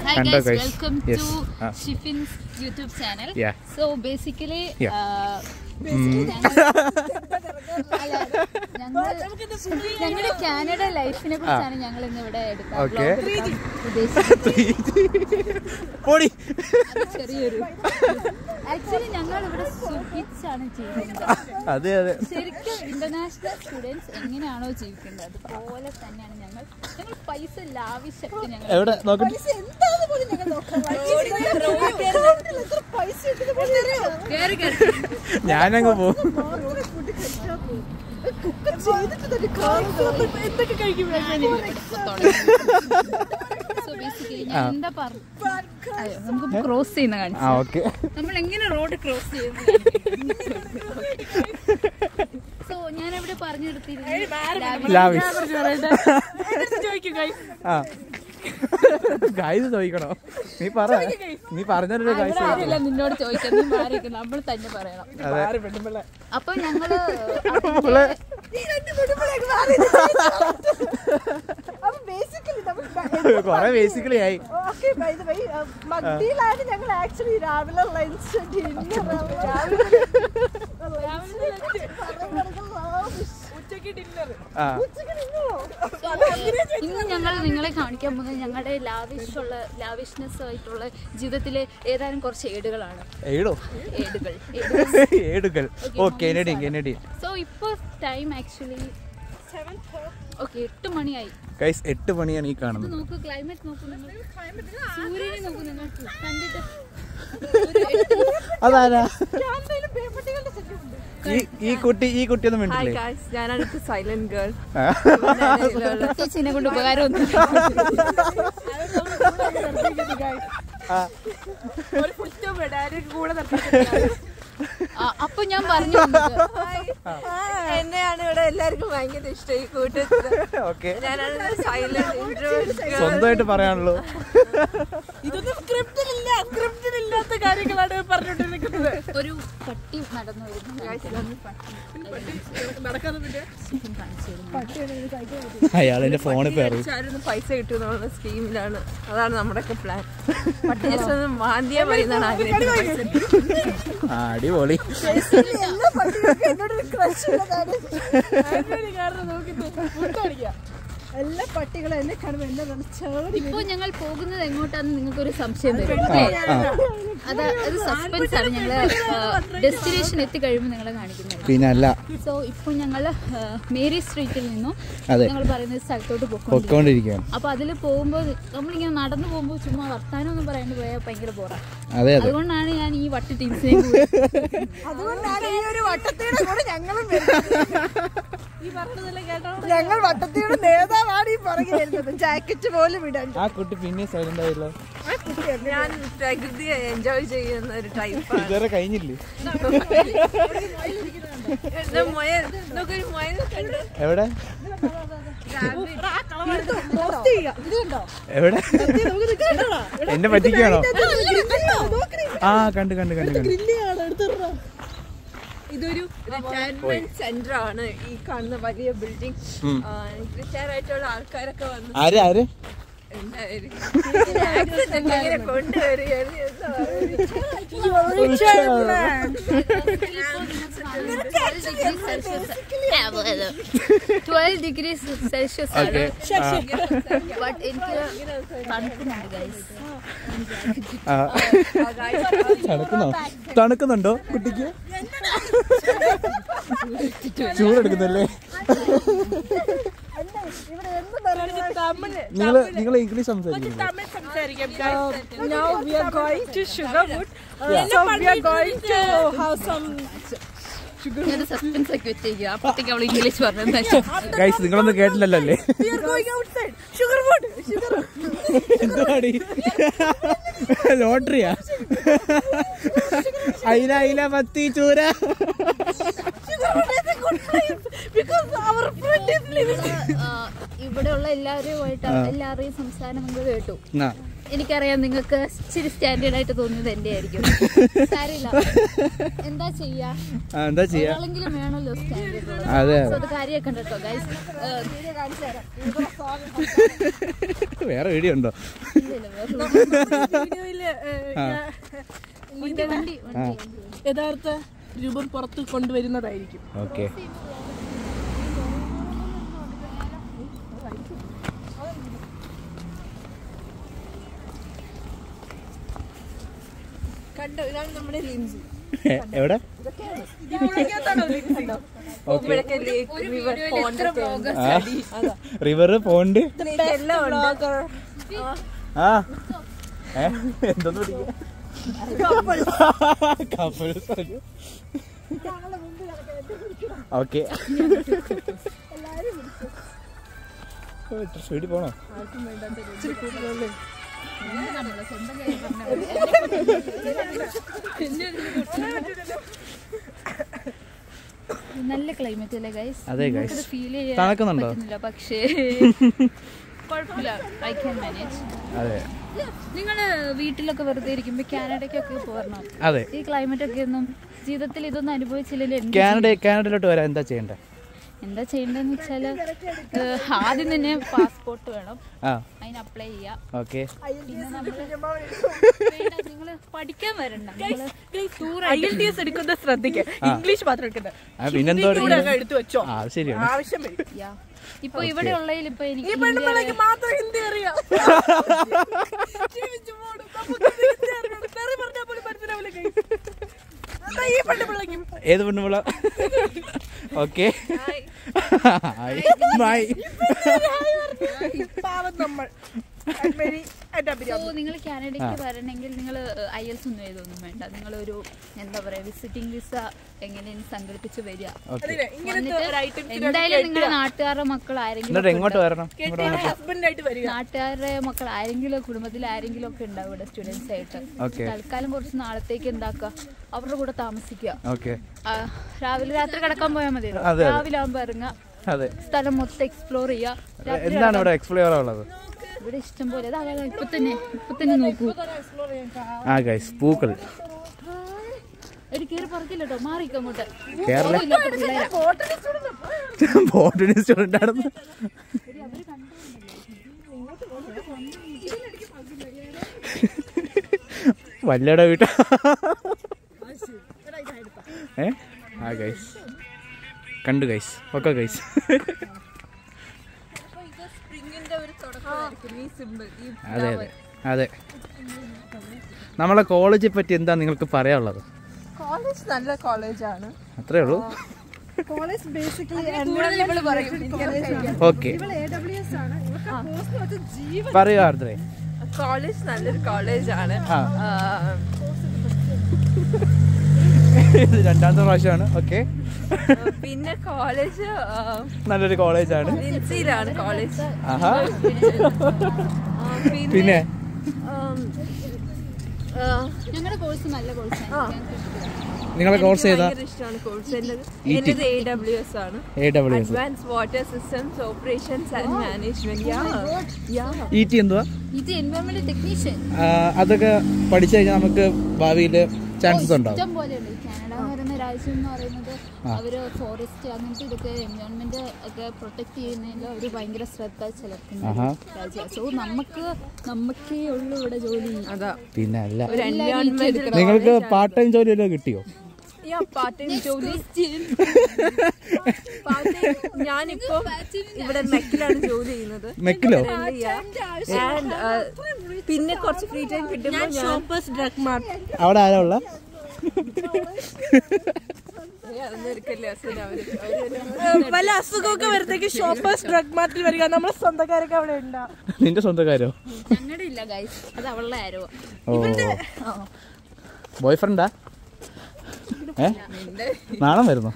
Hi കണ്ടോ guys, guys? welcome Yes. to ആ. Shiffin's YouTube channel. Yeah. So basically, Yeah. uh, ഞങ്ങളുടെ Canada ലൈഫിനെ കുറിച്ചാണ് ഞങ്ങൾ ഇന്ന് ഇവിടെ എടുക്കാൻ Okay. vlog എടുക്കാൻ ഉദ്ദേശിക്കുന്നത് പൊടി അത് ചെറിയൊരു ആക്ച്വലി ഞങ്ങൾ ഇവിടെ സുഖിച്ചാണ് ചെയ്യുന്നത് അതെ അതെ ശരിക്കും ഇന്റർനാഷണൽ സ്റ്റുഡൻസ് എങ്ങനെയാണോ ജീവിക്കുന്നത് അതുപോലെ തന്നെയാണ് ഞങ്ങൾ ഞങ്ങൾ പൈസ ലാവിശൊക്കെ ഞങ്ങൾ എവിടെ നോക്കട്ടെ കേറി കേറി ഞാനങ്ങ് പോകും സോ ബേസിക്കലി ഞാൻ എന്താ പറഞ്ഞു അയ്യോ നമുക്ക് ക്രോസ് ചെയ്യുന്ന ആ കാണിച്ചു ഓക്കെ നമ്മൾ എങ്ങനെ റോഡ് ക്രോസ് ചെയ്യുന്നു സോ ഞാൻ എവിടെ പറഞ്ഞു നിർത്തിയിരുന്നു ലാവിഷ് ആ ഗായ്സ് ചോദിക്കണോ നീ പറ നീ പറഞ്ഞല്ലോ ഗായ്സ് ആരുമില്ല നിന്നോട് ചോദിക്കാൻ നീ മാറിയിരിക്കും നമ്മൾ തന്നെ പറയണം അതെ അപ്പൊ ഞങ്ങള് നമ്മള് കൊറേ ബേസിക്കലി ആയി മഗ്ഡിയിലാണ് ഞങ്ങൾ ആക്ച്വലി രാവിലെ ലഞ്ച് ഡിന്നർ ഉച്ചക്ക് ഡിന്നർ ആ ഉച്ചക്ക് ഡിന്നറോ ഇന്ന് ഞങ്ങൾ നിങ്ങളെ കാണിക്കാൻ പോകുന്നത് ഞങ്ങളുടെ ലാവിഷ് ഉള്ള ലാവിഷ്നെസ് ആയിട്ടുള്ള ജീവിതത്തിലെ ഏതാനും കുറച്ച് ഏടുകളാണ് ഏടോ ഏടുകൾ ഏടുകൾ ഓ കെനഡിയൻ കെനഡിയൻ സോ ഇപ്പോൾ ടൈം ആക്ച്വലി ഓക്കെ എട്ട് മണിയായി ഗൈസ് എട്ട് മണിയാണ് ഈ ഇത് കാണുന്നത് നോക്കൂ ക്ലൈമറ്റ് നോക്കൂ നിങ്ങൾ സൂര്യനെ നോക്കൂ നിങ്ങൾ കണ്ടിട്ട് അതാരാ ക്യാൻറ്റീനിൽ പേപ്പട്ടികളുടെ ശല്യമുണ്ട് ഈ ഈ കുട്ടി ഈ കുട്ടിയൊന്നും ഹായ് മിണ്ടില്ലേ ഗായ്സ് ഞാനാണ് ഇപ്പൊ സൈലന്റ് ഗേൾ ആ. ചേച്ചിനെ കൊണ്ട് ഉപകാരമൊന്നും ആ. ഒരു കുറ്റം വിടാനും കൂടെ നിർത്തിയിട്ടില്ല. അപ്പൊ ഞാൻ പറഞ്ഞു വന്നത് എന്നെയാണ് ഇവിടെ എല്ലാവർക്കും ഭയങ്കര ഇഷ്ടം ഈ കൂട്ടത്തിൽ ഓക്കെ ഞാനാണ് സൈലന്റ് ഇൻട്രോവേർട്ട് സ്വന്തമായിട്ട് പറയാനുള്ളൂ ഇതൊന്നും സ്ക്രിപ്റ്റിലില്ല സ്ക്രിപ്റ്റിലില്ലാത്ത കാര്യങ്ങളാണ് പറഞ്ഞോണ്ടിരിക്കുന്നത് ഒരു പട്ടി നടന്നു വരുന്നു അയാൾ എന്റെ ഫോണിൽ പേറി ആരും പൈസ കിട്ടുമെന്നുള്ള സ്കീമിലാണ് അതാണ് നമ്മുടെയൊക്കെ പ്ലാൻ പട്ടിനെ മാന്തിയാ മതി എന്നാണ് ആഗ്രഹിക്കുന്നത് ആ അടിപൊളി എല്ലാ പട്ടികൾക്കും എന്നോടൊരു ക്രഷ് ഉള്ളതാണ് കാരണം നോക്കിട്ട് എല്ലാ പട്ടികളും എന്നെ കാണുമ്പോൾ എന്നെ നല്ല ചേടി ഇപ്പൊ ഞങ്ങൾ പോകുന്നത് എങ്ങോട്ടാന്ന് നിങ്ങൾക്കൊരു സംശയം വരും ആ ആ അത് അത് സസ്പെൻസ് ആണ് ഞങ്ങള് ഡെസ്റ്റിനേഷൻ എത്തിക്കഴിയുമ്പോൾ നിങ്ങളെ കാണിക്കുന്നത് പിന്നെ അല്ല സോ ഇപ്പോൾ ഞങ്ങൾ മേരി സ്ട്രീറ്റിൽ നിന്നും അതെ ഞങ്ങൾ പറയുന്ന സ്ഥലത്തോട്ട് പോയിക്കൊണ്ടിരിക്കും പൊക്കോണ്ടിരിക്കുകയാണ് അപ്പൊ അതിൽ പോകുമ്പോൾ നമ്മളിങ്ങനെ നടന്നു പോകുമ്പോൾ ചുമ്മാ വർത്താനം ഒന്നും പറയാണ്ട് പോയാൽ ഭയങ്കര ബോറാ അതെ അതെ അതുകൊണ്ടാണ് ഞാൻ ഈ വട്ടി ടീംസിനെ അതുകൊണ്ടാണ് ഈ ഒരു വട്ടത്തിയുടെ കൂടെ ഞങ്ങളും ഈ പറഞ്ഞതെല്ലാം കേട്ടോ ഞങ്ങൾ വട്ടത്തിയുടെ നേതാവാണ് ഈ പുറകെ വരുന്നത് ജാക്കറ്റ് പോലും ഇടാൻ ആ കുട്ടി പിന്നെ സൈലന്റ് ആയില്ലോ ഞാൻ പ്രകൃതിയെ എൻജോയ് ചെയ്യുന്ന ഒരു ടൈപ്പാണ് ഇതുവരെ കഴിഞ്ഞില്ലേ മുയൽ നോക്കൊരു മുയൽ കണ്ടു എവിടെ പോസ്റ്റ് ചെയ്യുക ഇത് കണ്ടോ എവിടെ നമുക്ക് കണ്ടോ എന്നെ പറ്റിക്കാണോ നോക്കണേ ആ കണ്ട് കണ്ട് കണ്ട് കണ്ട് ഗ്രില്ലിയാണ് എടുത്തിടോ ഇതൊരു റിട്ടയർമെന്റ് സെന്റർ ആണ് ഈ കാണുന്ന വലിയ ബിൽഡിംഗ് റിട്ടയർ ആയിട്ടുള്ള ആൾക്കാരൊക്കെ വന്ന് ആര് ആര് എന്തായാലും accent ഒക്കെ ഇങ്ങനെ കൊണ്ടുവരികയാണ് എന്താ ട്വൽവ് ഡിഗ്രി സെൽഷ്യസ് ആണ് Okay. ബട്ട് എനിക്ക് തണുക്കുന്നുണ്ട് ഗൈസ് ആ. തണുക്കുന്നോ തണുക്കുന്നുണ്ടോ കുട്ടിക്ക് ചൂടെടുക്കുന്നല്ലേ ഇവിടെ എന്ത് പറയുന്നത് നിങ്ങള് നിങ്ങൾ ഇംഗ്ലീഷ് സംസാരിക്കുന്നു Now we are going to Sugarwood. Uh, so we are going to have some. ഞാൻ സസ്പെൻസ് ഒക്കെ വെച്ചേക്കുക അപ്പത്തേക്ക് അവൾ ഇംഗ്ലീഷ് പറഞ്ഞു ഗൈസ് നിങ്ങളൊന്നും കേട്ടില്ലല്ലോ അല്ലേ We are going outside. Sugarwood. Sugar. എന്തുവാടി ലോട്ടറിയാ അയില അയില മത്തി ചൂര Sugarwood is a good place because our friend is living. ഇവിടെയുള്ള എല്ലാവരുമായിട്ട് എല്ലാവരുടെയും സംസാരം നമ്മൾ കേട്ടു ആ, എനിക്കറിയാം നിങ്ങൾക്ക് ഇച്ചിരി സ്റ്റാൻഡേർഡ് ആയിട്ട് തോന്നിയത് എന്റെ ആയിരിക്കും സാരില്ല എന്താ ചെയ്യാ ആ, എന്താ ചെയ്യാ ഒരാളെങ്കിലും വേണമല്ലോ സ്റ്റാൻഡേർഡ് അതെ അത് കാര്യമൊക്കെ ഉണ്ട് കേട്ടോ ഗൈസ് വേറെ വീഡിയോ ഉണ്ടോ വീഡിയോയില് ആ. വണ്ടി വണ്ടി ആ യഥാർത്ഥ രൂപം പുറത്ത് കൊണ്ടുവരുന്നതായിരിക്കും ഓക്കെ കണ്ടോ ഇതാണ് നമ്മുടെ ലിംസ് എവിടെ ഇവിടൊക്കെ lake river pond river pond എല്ലാം ഉണ്ട് ആ ഏ എന്തോന്ന് കപ്പിൾസ് ഓക്കെ വീട്ടിൽ പോണോ നല്ല ക്ലൈമറ്റ് അല്ലേ ഗൈസ് അതെ guys. ഫീൽ ചെയ്യാൻ തണുക്കുന്നുണ്ടോ? പറ്റുന്നില്ല പക്ഷേ കുഴപ്പമില്ല ഐ ക്യാൻ മാനേജ് അതെ നിങ്ങൾ വീട്ടിലൊക്കെ വെറുതെ ഇരിക്കുമ്പോൾ കാനഡയ്ക്കൊക്കെ പോരണം അതെ ഈ ക്ലൈമറ്റ് ഒക്കെ ഒന്നും ജീവിതത്തിൽ ഇതൊന്നും അനുഭവിച്ചില്ലെങ്കിൽ എന്ത് കാനഡ കാനഡയിലോട്ട് വരാൻ എന്താ ചെയ്യണ്ടേ എന്താ ചെയ്യേണ്ടതെന്ന് വെച്ചാല് ഏഹ്, ആദ്യം തന്നെ പാസ്പോർട്ട് വേണം ആ അതിന് അപ്ലൈ ചെയ്യാം ഓക്കെ പിന്നെ നമ്മള് നിങ്ങൾ പഠിക്കാൻ വരണ്ട നിങ്ങള് ഐ എൽ ടി എസ് എടുക്കുന്ന ശ്രദ്ധിക്കുക ഇംഗ്ലീഷ് മാത്രം എടുക്കണ്ട ആ, പിന്നെന്തോ ഹിന്ദി കൂടെ അങ്ങ് എടുത്തു വെച്ചോ ആ അത് ശരിയാണ് ആവശ്യം വരും യാ. ഇപ്പൊ ഇവിടെ ഉള്ളതിൽ ഇപ്പൊ എനിക്ക് ഈ ഹിന്ദി പെണ്ണുപിള്ളക്ക് മാത്രം ഹിന്ദി അറിയാം ജീവിച്ചു പോണു. നമുക്ക് ഹിന്ദി അറിയണം. തെറി പറഞ്ഞാൽ പോലും മനസ്സിലാവില്ല guys. അതാ ഈ പെണ്ണുപിള്ളക്കും ഏത് പെണ്ണുപിള്ള ഓക്കെ ബൈ പാവം നമ്മൾ I'm very എൻ്റെ സോ അഭിരാമി. നിങ്ങൾ കാനഡയ്ക്ക് വരണമെങ്കിൽ നിങ്ങൾ ഐ എൽസ് ഒന്നും എഴുതൊന്നും വേണ്ട നിങ്ങളൊരു എന്താ പറയാ വിസിറ്റിംഗ് വിസ എങ്ങനെയും സംഘടിപ്പിച്ച് വരിക ഓക്കെ അതില്ലേ, ഇങ്ങനത്തെ എന്നിട്ട് ഒരു items എന്തായാലും നിങ്ങളുടെ നാട്ടുകാരുടെ മക്കൾ ആരെങ്കിലും എന്നിട്ട് എങ്ങോട്ട് വരണം കെട്ടിയ husband ആയിട്ട് വരിക നാട്ടുകാരുടെ മക്കൾ ആരെങ്കിലും കുടുംബത്തിൽ ആരെങ്കിലും ഒക്കെ ഉണ്ടാവും ഇവിടെ സ്റ്റുഡൻസ് ആയിട്ട് ഓക്കെ തൽക്കാലം കുറച്ച് നാളത്തേക്ക് എന്താക്കുക അവരുടെ കൂടെ താമസിക്കുക ഓക്കെ ആ, രാവിലെ രാത്രി കിടക്കാൻ പോയാൽ മതി അതെ, അതെ. രാവിലെ ആകുമ്പോൾ ഇറങ്ങുക അതെ സ്ഥലം മൊത്തം എക്സ്പ്ലോർ ചെയ്യുക രാത്രി എന്താണ് ഇവിടെ എക്സ്പ്ലോർ ഉള്ളത് ഇവിടെ ഇഷ്ടം പോലെ അതാ അതാ, ഇപ്പൊ തന്നെ ഇപ്പൊ തന്നെ നോക്കൂ ആ ഗൈസ് പൂക്കൾ ഒരു കയറി പറക്കില്ല കേട്ടോ മാറിക്കോ അങ്ങോട്ട് കേരള ഇല്ലാത്ത പിള്ളേരാ. ബോട്ടണി സ്റ്റുഡന്റ് ആണെന്ന് വല്ലയുടെ വീട്ട ഏ ആ ഗൈസ് കണ്ടു ഗൈസ് ഒക്കെ ഗൈസ് സ്പ്രിങ്ങിന്റെ ഒരു തുടക്കമായിരിക്കും ഈ സിമ്പിൾ ഈ അതെ അതെ അതെ നമ്മളെ കോളേജിനെ പറ്റി എന്താ നിങ്ങൾക്ക് പറയാനുള്ളത് കോളേജ് നല്ല കോളേജാണ് അത്രേ ഉള്ളൂ കോളേജ് ബേസിക്കലി കൂടുതൽ ഇവള് പറയും എനിക്കറിയാം ഓക്കെ എ ഡബ്ല്യു എസ് ആണ് ഇവർക്ക് കോഴ്സ് എന്ന് വെച്ചാൽ ജീവൻ പറയൂ ആർദ്രേ കോളേജ് നല്ലൊരു കോളേജാണ് ആ ഇത് രണ്ടാമത്തെ പ്രാവശ്യമാണ് ഓക്കെ പിന്നെ കോളേജ് നല്ലൊരു കോളേജാണ് ലിൻസിയിലാണ് കോളേജ് ആഹാ ആ, പിന്നെ ആം, ആ, ഞങ്ങളുടെ കോഴ്സ് നല്ല കോഴ്സാണ് നിങ്ങളെ കോഴ്സ് എനിക്ക് ചെയ്താ ഭയങ്കര ഇഷ്ടമാണ് കോഴ്സ് എന്നത് എന്നത് എ ഡബ്ല്യു എസ് ആണ് A W S advance water systems operations and management yeah yeah E T എന്തുവാ ഇത് എൻവയോൺമെന്റ് ടെക്നീഷ്യൻ ആ, അതൊക്കെ പഠിച്ചു കഴിഞ്ഞാൽ നമുക്ക് ഭാവിയിൽ ചാൻസസ് ഉണ്ടാവും ഇഷ്ടം പോലെയുണ്ട് ഈ കാനഡ എന്ന് പറയുന്ന രാജ്യം എന്ന് പറയുന്നത് അവര് ഫോറസ്റ്റ് അങ്ങനത്തെ ഇതൊക്കെ എൻവയോൺമെന്റ് ഒക്കെ പ്രൊട്ടക്ട് ചെയ്യുന്നതിൽ അവർ ഭയങ്കര ശ്രദ്ധ ചെലുത്തുന്ന ആഹാ. രാജ്യമാണ് സോ നമുക്ക് നമുക്കേ ഉള്ളൂ ഇവിടെ ജോലി അതാ പിന്നെ അല്ല ഒരു എൻവയോൺമെന്റ് നിങ്ങൾക്ക് പാർട്ട് ടൈം ജോലി വല്ലതും കിട്ടിയോ യാ പാർട്ട് ടൈം ജോലി പാർട്ട് ടൈം ഞാനിപ്പോ ഇവിടെ മെക്കിലാണ് ജോലി ചെയ്യുന്നത് മെക്കിലോ ആൻഡ് പിന്നെ കുറച്ച് ഫ്രീ ടൈം കിട്ടുമ്പോൾ ഞാൻ ഷോപ്പേഴ്സ് ഡ്രഗ് മാർട്ട് അവിടെ ആരാ ഉള്ള ഏയ് അതൊന്നും എടുക്കല്ലേ അസുഖം അവര് അവര് വല്ല അസുഖമൊക്കെ വരുത്തേക്ക് ഷോപ്പേഴ്സ് ഡ്രഗ് മാർട്ടിൽ വരിക നമ്മുടെ സ്വന്തക്കാരൊക്കെ അവിടെ ഉണ്ടാവും നിന്റെ സ്വന്തക്കാരോ ഞങ്ങളുടെ ഇല്ല ഗൈസ് അത് അവളുടെ ആരോ ഓ ബോയ് ഫ്രണ്ടാ ഏ നാണം വരുന്നു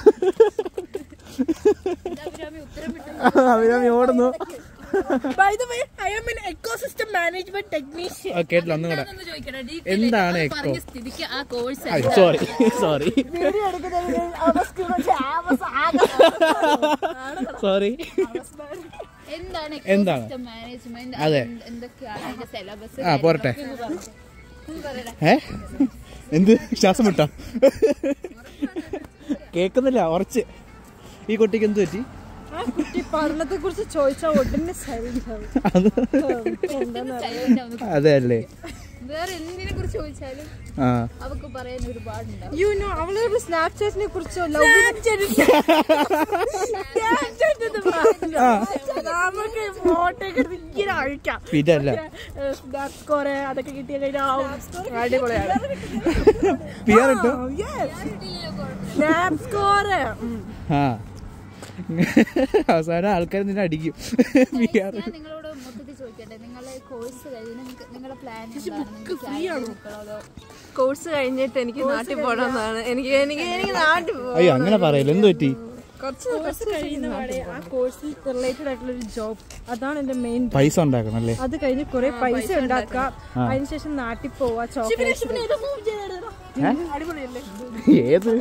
അഭിരാമി ഓടുന്നു by the way I am in ecosystem management technician ആ, കേട്ടില്ല ഒന്നും കൂടെ എന്താണ് എക്കോ സ്ഥിതിക്ക് ആ കോഴ്സ് സോറി സോറി വീഡിയോ എടുക്കുന്നതിന് അവസ്ഥ സോറി എന്താണ് എന്താണ്? മാനേജ്മെന്റ് അതെ. എന്തൊക്കെയാണ് അതിന്റെ സിലബസ് ആ പോരട്ടെ ഏ എന്ത് ശ്വാസം വിട്ടോ കേക്കുന്നില്ല ഉറച്ച് ഈ കുട്ടിക്ക് എന്ത് പറ്റി ആ കുട്ടി പഠനത്തെ കുറിച്ച് ചോദിച്ചാൽ ഉടനെ സൈലന്റ് ആവും അത് അതെ അല്ലേ വേറെ എന്തിനെ കുറിച്ച് ചോദിച്ചാലും ആ അവക്ക് പറയാൻ ഒരുപാടുണ്ടാവും യു നോ അവളൊരു സ്നാപ്ചാറ്റിനെ കുറിച്ചോ ലവ് നമുക്ക് ഫോട്ടോ ഒക്കെ എടുത്ത് ഇങ്ങനെ അഴിക്കാം പിന്നെ അല്ല സ്നാപ് സ്കോർ അതൊക്കെ കിട്ടിയ കഴിഞ്ഞാൽ അടിപൊളിയാണ് പിയർ ഇട്ടു സ്നാപ് സ്കോർ ആ അവസാനം ആൾക്കാർ നിന്നെ അടിക്കും പിയർ ഞാൻ നിങ്ങളോട് മൊത്തത്തിൽ ചോദിക്കട്ടെ നിങ്ങളെ കോഴ്സ് കഴിഞ്ഞ് നിങ്ങൾക്ക് നിങ്ങളുടെ പ്ലാൻ എന്താണ് നിങ്ങൾക്ക് കാനഡയിൽ നിൽക്കണോ അതോ കോഴ്സ് കഴിഞ്ഞിട്ട് എനിക്ക് നാട്ടിൽ പോകണമെന്നാണ് എനിക്ക് എനിക്ക് എനിക്ക് നാട്ടിൽ പോകണം അയ്യോ അങ്ങനെ പറയല്ലോ എന്ത് പറ്റി കുറച്ച് കോഴ്സ് കഴിയുന്നപാടെ ആ കോഴ്സിൽ റിലേറ്റഡ് ആയിട്ടുള്ള ഒരു ജോബ് അതാണ് എന്റെ മെയിൻ പൈസ ഉണ്ടാക്കണം അല്ലേ അത് കഴിഞ്ഞ് കുറെ പൈസ ഉണ്ടാക്കുക അതിനുശേഷം നാട്ടിൽ പോവാ ചോക്ലേറ്റ് അടിപൊളിയല്ലേ ഏത്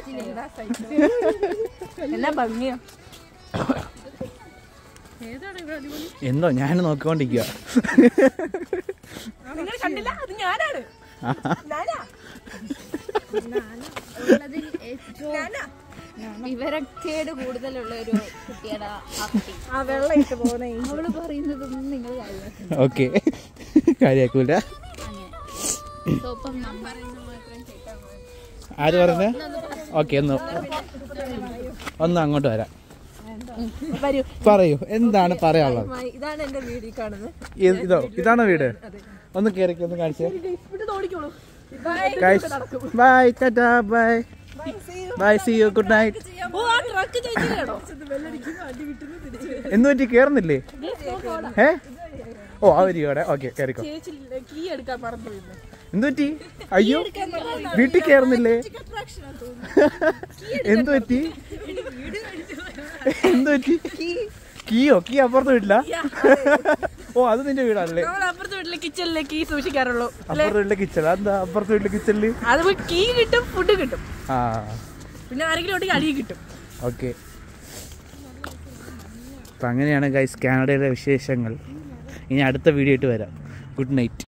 എന്നാ ഭംഗിയാ എന്തോ ഞാൻ നോക്കിക്കൊണ്ടിരിക്കുക നിങ്ങൾ കണ്ടില്ല അത് ഞാനാണ് ഉള്ളതിൽ ഏറ്റവും വിവരക്കേട് കൂടുതലുള്ള ഒരു കുട്ടിയാണ് ആ കുട്ടി ആ വെള്ളം ഇട്ട് പോകുന്ന ഈ അവള് പറയുന്നതൊന്നും നിങ്ങൾ കാര്യമാക്കണം ഓക്കെ കാര്യാക്കൂല അങ്ങനെ സോ ഇപ്പം നമ്മൾ ആര് പറഞ്ഞേ ഓക്കെ ഒന്ന് ഒന്ന് അങ്ങോട്ട് വരാം വരൂ പറയൂ എന്താണ് പറയാനുള്ളത് ഇതാണ് എന്റെ വീഡിയോ കാണുന്നത് ഇത് ഇതോ ഇതാണോ വീട് ഒന്ന് കേറിക്ക് ഒന്ന് കാണിച്ചേ ഇവിടെ ഓടിക്കോളൂ ബൈ ടാറ്റാ bye bye see you good night ഓ ആ ട്രക്ക് ചോദിച്ചാണോ എന്ത് പറ്റി കേറുന്നില്ലേ ഏ ഓ ആ വരികയോടെ ഓക്കെ കയറിക്കോ ചേച്ചി കീ എടുക്കാൻ പറഞ്ഞു എന്ത് പറ്റി അയ്യോ വീട്ടിൽ കേറുന്നില്ലേ എന്ത് പറ്റി എന്ത് പറ്റി കീയോ കീ അപ്പുറത്ത് വീട്ടില്ല ഓ അത് നിന്റെ വീടല്ലേ നമ്മൾ അപ്പുറത്തെ വീട്ടിലെ കിച്ചണിലെ കീ സൂക്ഷിക്കാറുള്ളൂ അപ്പുറത്തെ വീട്ടിലെ കിച്ചൺ എന്താ അപ്പുറത്തെ വീട്ടിലെ കിച്ചണില് അത് കീ കിട്ടും ഫുഡ് കിട്ടും ആ പിന്നെ ആരെങ്കിലും ഉണ്ടെങ്കിൽ അടി കിട്ടും ഓക്കെ അപ്പം അങ്ങനെയാണ് ഗൈസ് കാനഡയിലെ വിശേഷങ്ങൾ ഇനി അടുത്ത വീഡിയോ ആയിട്ട് വരാം ഗുഡ് നൈറ്റ്